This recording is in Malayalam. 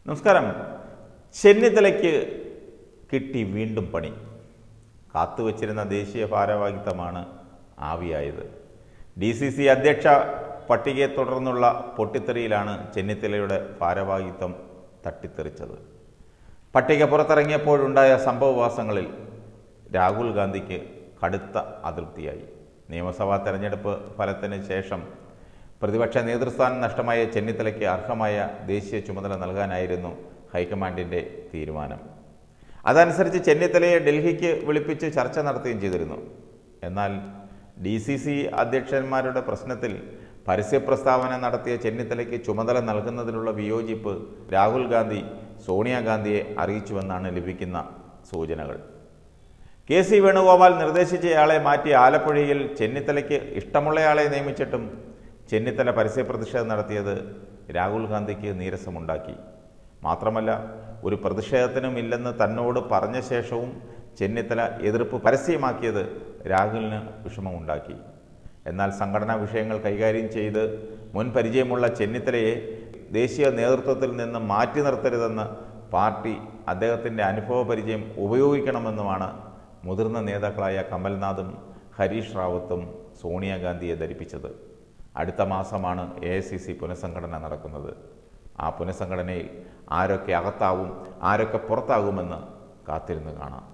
നമസ്കാരം ചെന്നിത്തലയ്ക്ക് കിട്ടി വീണ്ടും പണി കാത്തുവച്ചിരുന്ന ദേശീയ ഭാരവാഹിത്വമാണ് ആവിയായത് ഡി സി സി അധ്യക്ഷ പട്ടികയെ തുടർന്നുള്ള പൊട്ടിത്തെറിയിലാണ് ചെന്നിത്തലയുടെ ഭാരവാഹിത്വം തട്ടിത്തെറിച്ചത് പട്ടിക പുറത്തിറങ്ങിയപ്പോഴുണ്ടായ സംഭവവാസങ്ങളിൽ രാഹുൽ ഗാന്ധിക്ക് കടുത്ത അതൃപ്തിയായി നിയമസഭാ തെരഞ്ഞെടുപ്പ് ഫലത്തിന് ശേഷം പ്രതിപക്ഷ നേതൃസ്ഥാനം നഷ്ടമായ ചെന്നിത്തലയ്ക്ക് അർഹമായ ദേശീയ ചുമതല നൽകാനായിരുന്നു ഹൈക്കമാൻഡിൻ്റെ തീരുമാനം അതനുസരിച്ച് ചെന്നിത്തലയെ ഡൽഹിക്ക് വിളിപ്പിച്ച് ചർച്ച നടത്തുകയും ചെയ്തിരുന്നു എന്നാൽ ഡി സി സി അധ്യക്ഷന്മാരുടെ പ്രശ്നത്തിൽ പരസ്യ പ്രസ്താവന നടത്തിയ ചെന്നിത്തലയ്ക്ക് ചുമതല നൽകുന്നതിനുള്ള വിയോജിപ്പ് രാഹുൽ ഗാന്ധി സോണിയാഗാന്ധിയെ അറിയിച്ചുവെന്നാണ് ലഭിക്കുന്ന സൂചനകൾ കെ സി വേണുഗോപാൽ നിർദ്ദേശിച്ചയാളെ മാറ്റി ആലപ്പുഴയിൽ ചെന്നിത്തലയ്ക്ക് ഇഷ്ടമുള്ളയാളെ നിയമിച്ചിട്ടും ചെന്നിത്തല പരസ്യ പ്രതിഷേധം നടത്തിയത് രാഹുൽ ഗാന്ധിക്ക് നീരസമുണ്ടാക്കി മാത്രമല്ല ഒരു പ്രതിഷേധത്തിനും ഇല്ലെന്ന് തന്നോട് പറഞ്ഞ ശേഷവും ചെന്നിത്തല എതിർപ്പ് പരസ്യമാക്കിയത് രാഹുലിന് വിഷമമുണ്ടാക്കി എന്നാൽ സംഘടനാ വിഷയങ്ങൾ കൈകാര്യം ചെയ്ത് മുൻ പരിചയമുള്ള ചെന്നിത്തലയെ ദേശീയ നേതൃത്വത്തിൽ നിന്ന് മാറ്റി നിർത്തരുതെന്ന് പാർട്ടി അദ്ദേഹത്തിൻ്റെ അനുഭവ പരിചയം ഉപയോഗിക്കണമെന്നുമാണ് മുതിർന്ന നേതാക്കളായ കമൽനാഥും ഹരീഷ് റാവത്തും സോണിയാഗാന്ധിയെ ധരിപ്പിച്ചത് അടുത്ത മാസമാണ് എ ഐ സി സി പുനഃസംഘടന നടക്കുന്നത് ആ പുനഃസംഘടനയിൽ ആരൊക്കെ അകത്താവും ആരൊക്കെ പുറത്താകുമെന്ന് കാത്തിരുന്ന് കാണാം